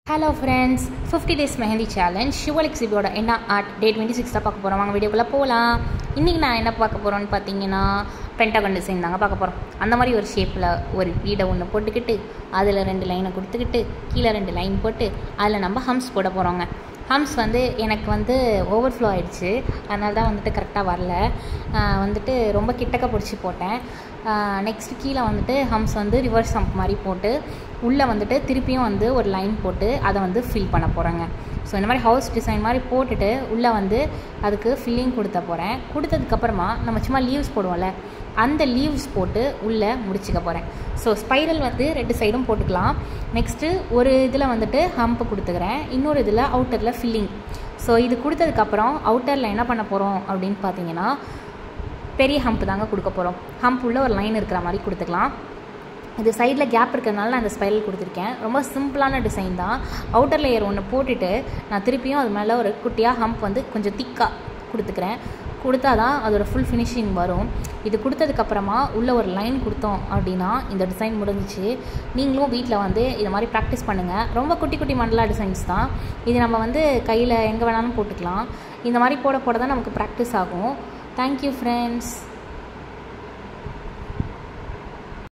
hello friends fifty days mehndi challenge ஷுவல் எக்ஸிபியோட என்ன ஆர்ட் டே டுவெண்ட்டி சிக்ஸ் தான் பார்க்க போகிறோம் வாங்க வீடியோக்குள்ளே போகலாம் இன்றைக்கி நான் என்ன பார்க்க போகிறோன்னு பார்த்தீங்கன்னா பென்டகன் டிசைன் தாங்க பார்க்க போகிறோம் அந்த மாதிரி ஒரு ஷேப்பில் ஒரு வீடை ஒன்று போட்டுக்கிட்டு அதில் ரெண்டு லைனை கொடுத்துக்கிட்டு கீழே ரெண்டு லைன் போட்டு அதில் நம்ம ஹம்ஸ் போட போகிறோங்க ஹம்ஸ் வந்து எனக்கு வந்து ஓவர்ஃப்ளோ ஆயிடுச்சு அதனால தான் வந்துட்டு கரெக்டாக வரல ஆஹ் வந்துட்டு ரொம்ப கிட்டக்க பிடிச்சி போட்டேன் நெக்ஸ்ட் கீழே வந்துட்டு ஹம்ஸ் வந்து ரிவர்ஸ் ஹம்ப் மாதிரி போட்டு உள்ளே வந்துட்டு திருப்பியும் வந்து ஒரு லைன் போட்டு அதை வந்து ஃபில் பண்ண போகிறேங்க ஸோ இந்த மாதிரி ஹவுஸ் டிசைன் மாதிரி போட்டுட்டு உள்ளே வந்து அதுக்கு ஃபில்லிங் கொடுத்த போகிறேன் கொடுத்ததுக்கப்புறமா நம்ம சும்மா லீவ்ஸ் போடுவோம்ல அந்த லீவ்ஸ் போட்டு உள்ளே முடிச்சுக்க போகிறேன் ஸோ ஸ்பைரல் வந்து ரெண்டு சைடும் போட்டுக்கலாம் நெக்ஸ்ட்டு ஒரு இதில் வந்துட்டு ஹம்ப் கொடுத்துக்கிறேன் இன்னொரு இதில் அவுட்டரில் ஃபில்லிங் ஸோ இது கொடுத்ததுக்கப்புறம் அவுட்டரில் என்ன பண்ண போகிறோம் அப்படின்னு பார்த்தீங்கன்னா பெரிய ஹம்ப் தாங்க கொடுக்க போகிறோம் ஹம்ப் உள்ள ஒரு லைன் இருக்கிற மாதிரி கொடுத்துக்கலாம் இது சைடில் கேப் இருக்கிறதுனால நான் அந்த ஸ்பைரல் கொடுத்துருக்கேன் ரொம்ப சிம்பிளான டிசைன் தான் அவுட்டர் லேயர் ஒன்று போட்டுட்டு நான் திருப்பியும் அது மேலே ஒரு குட்டியாக ஹம்ப் வந்து கொஞ்சம் திக்காக கொடுத்துக்கிறேன் கொடுத்தா தான் அதோட ஃபுல் ஃபினிஷிங் வரும் இது கொடுத்ததுக்கப்புறமா உள்ளே ஒரு லைன் கொடுத்தோம் அப்படின்னா இந்த டிசைன் முடிஞ்சிச்சு நீங்களும் வீட்டில் வந்து இது மாதிரி ப்ராக்டிஸ் பண்ணுங்கள் ரொம்ப குட்டி குட்டி மண்டலா டிசைன்ஸ் தான் இது நம்ம வந்து கையில் எங்கே வேணாலும் போட்டுக்கலாம் இந்த மாதிரி போட போட தான் நமக்கு ப்ராக்டிஸ் ஆகும் தேங்க்யூ ஃப்ரெண்ட்ஸ்